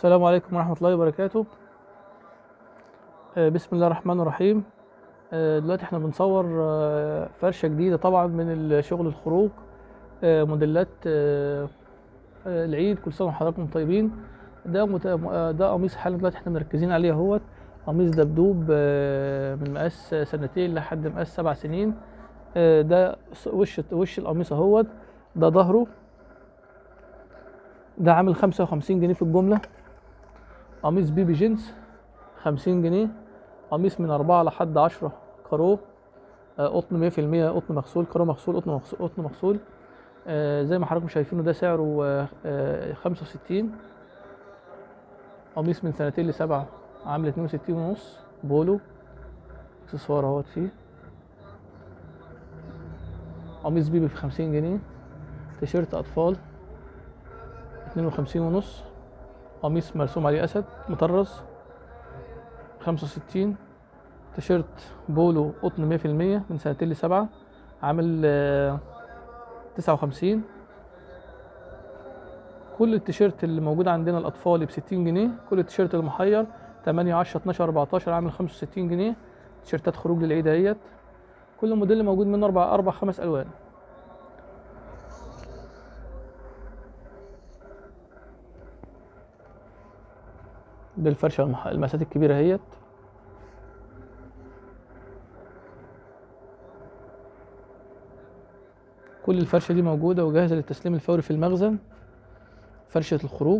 السلام عليكم ورحمة الله وبركاته آه، بسم الله الرحمن الرحيم آه، دلوقتي احنا بنصور آه، فرشة جديدة طبعا من شغل الخروج آه، موديلات آه، آه، العيد كل سنة وحضراتكم طيبين ده مت- آه، ده قميص حالا دلوقتي احنا مركزين عليه اهوت قميص دبدوب آه، من مقاس سنتين لحد مقاس سبع سنين آه، ده س- وش وش القميص اهوت ده ظهره ده عامل خمسة وخمسين جنيه في الجملة قميص بيبي جينز خمسين جنيه قميص من أربعة لحد عشرة كارو آه، قطن مية في المية قطن مغسول كارو مغسول قطن مغسول قطن مغسول آه، زي ما حضراتكم شايفينه ده سعره خمسة وستين قميص من سنتين لسبعة عامل اتنين وستين ونص بولو اكسسوار اهوت فيه قميص بيبي في خمسين جنيه تيشيرت أطفال اتنين وخمسين ونص قميص مرسوم عليه أسد مطرز خمسة وستين تيشيرت بولو قطن مية في المية من سنتين لسبعة عامل تسعة وخمسين كل التيشيرت اللي موجود عندنا الأطفال بستين جنيه كل التيشيرت المحير تمانية عشرة اتناشر أربعتاشر عامل خمسة وستين جنيه تيشيرتات خروج للعيد اهيت كل موديل موجود منه أربع أربع خمس ألوان ده الفرشة المح... المقاسات الكبيرة اهيت كل الفرشة دي موجودة وجاهزة للتسليم الفوري في المخزن فرشة الخروج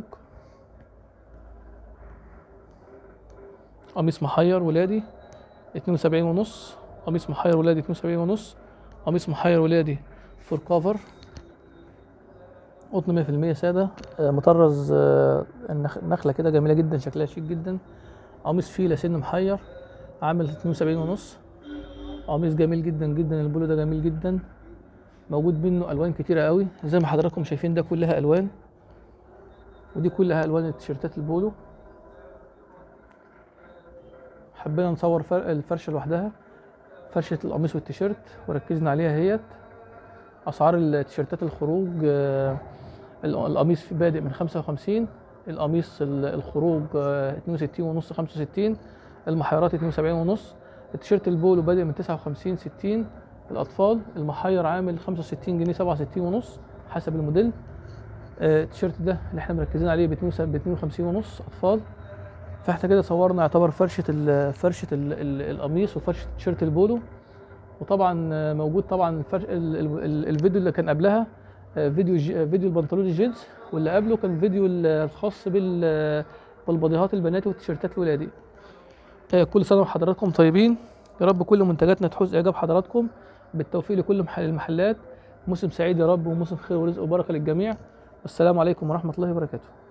قميص محير ولادي اتنين وسبعين ونص قميص محير ولادي اتنين وسبعين ونص قميص محير ولادي فور كفر قطن مية في المية سادة آه، مطرز آه، النخ- النخلة كده جميلة جدا شكلها شيك جدا قميص فيلة سن محير عامل اتنين وسبعين ونص قميص جميل جدا جدا البولو ده جميل جدا موجود منه الوان كتيره قوي زي ما حضراتكم شايفين ده كلها الوان ودي كلها الوان التيشيرتات البولو حبينا نصور فر- الفرشه لوحدها فرشه القميص والتيشيرت وركزنا عليها هيت اسعار التيشيرتات الخروج آه، ال- القميص في بادئ من 55 القميص ال- الخروج آه، 62 ونص 65 المحيرات 72 ونص التيشيرت البولو بادئ من 59 60 الاطفال المحير عامل 65 جنيه 67 ونص حسب الموديل آه، التيشيرت ده اللي احنا مركزين عليه ب 52 ونص اطفال فاحنا كده صورنا يعتبر فرشه ال فرشه ال ال القميص وفرشه تيشيرت البولو وطبعا آه، موجود طبعا الفرش ال ال ال الفيديو اللي كان قبلها آه، فيديو ج- آه، فيديو البنطلون الجينز واللي قبله كان فيديو ال- الخاص بال بالبضيهات البنات والتيشيرتات الولادي آه، كل سنه وحضراتكم طيبين يا رب كل منتجاتنا تحوز اعجاب حضراتكم بالتوفيق لكل محل المحلات موسم سعيد يا رب وموسم خير ورزق وبركه للجميع والسلام عليكم ورحمه الله وبركاته